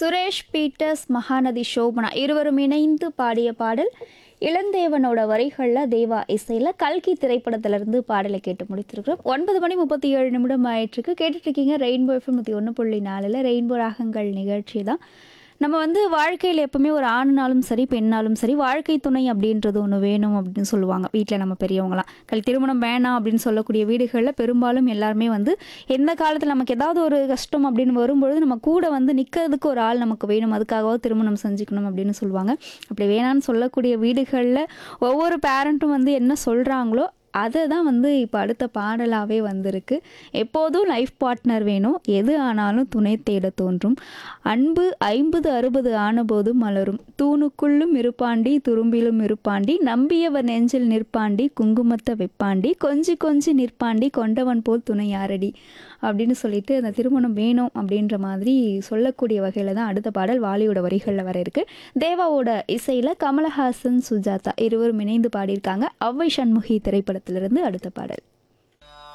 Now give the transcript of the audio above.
Suresh Peter's Mahanadi Shobana இருவரும் இணைந்து பாடிய பாடல் இளந்தேவனோட வரிகளில் தேவா இசையில் கல்கி திரைப்படத்திலிருந்து பாடலை கேட்டு முடித்திருக்கிறோம் ஒன்பது மணி முப்பத்தி ஏழு நிமிடம் ஆயிட்டிருக்கு கேட்டுட்டு இருக்கீங்க ரெயின்போ எஃப்எம் நூற்றி ஒன்று புள்ளி நாலில் ரெயின்போ ராகங்கள் நிகழ்ச்சி தான் நம்ம வந்து வாழ்க்கையில் எப்பவுமே ஒரு ஆணுனாலும் சரி பெண்ணாலும் சரி வாழ்க்கை துணை அப்படின்றது ஒன்று வேணும் அப்படின்னு சொல்லுவாங்க வீட்டில் நம்ம பெரியவங்களாம் கல் திருமணம் வேணாம் அப்படின்னு சொல்லக்கூடிய வீடுகளில் பெரும்பாலும் எல்லாருமே வந்து எந்த காலத்தில் நமக்கு ஏதாவது ஒரு கஷ்டம் அப்படின்னு வரும்பொழுது நம்ம கூட வந்து நிற்கிறதுக்கு ஒரு ஆள் நமக்கு வேணும் அதுக்காகவாவது திருமணம் செஞ்சுக்கணும் அப்படின்னு சொல்லுவாங்க அப்படி வேணான்னு சொல்லக்கூடிய வீடுகளில் ஒவ்வொரு பேரண்ட்டும் வந்து என்ன சொல்கிறாங்களோ அதை தான் வந்து இப்போ அடுத்த பாடலாகவே வந்திருக்கு எப்போதும் லைஃப் பார்ட்னர் வேணும் எது ஆனாலும் துணை தேட தோன்றும் அன்பு ஐம்பது அறுபது ஆனபோதும் மலரும் தூணுக்குள்ளும் இருப்பாண்டி துரும்பிலும் இருப்பாண்டி நம்பியவர் நெஞ்சில் நிற்பாண்டி குங்குமத்தை வைப்பாண்டி கொஞ்சி கொஞ்சி நிற்பாண்டி கொண்டவன் போல் துணை யாரடி அப்படின்னு சொல்லிட்டு அந்த திருமணம் வேணும் அப்படின்ற மாதிரி சொல்லக்கூடிய வகையில் தான் அடுத்த பாடல் வாலியோட வரிகளில் வர இருக்கு தேவாவோட இசையில் கமலஹாசன் சுஜாதா இருவரும் இணைந்து பாடியிருக்காங்க அவ்வை சண்முகி திரைப்படத்திலிருந்து அடுத்த பாடல்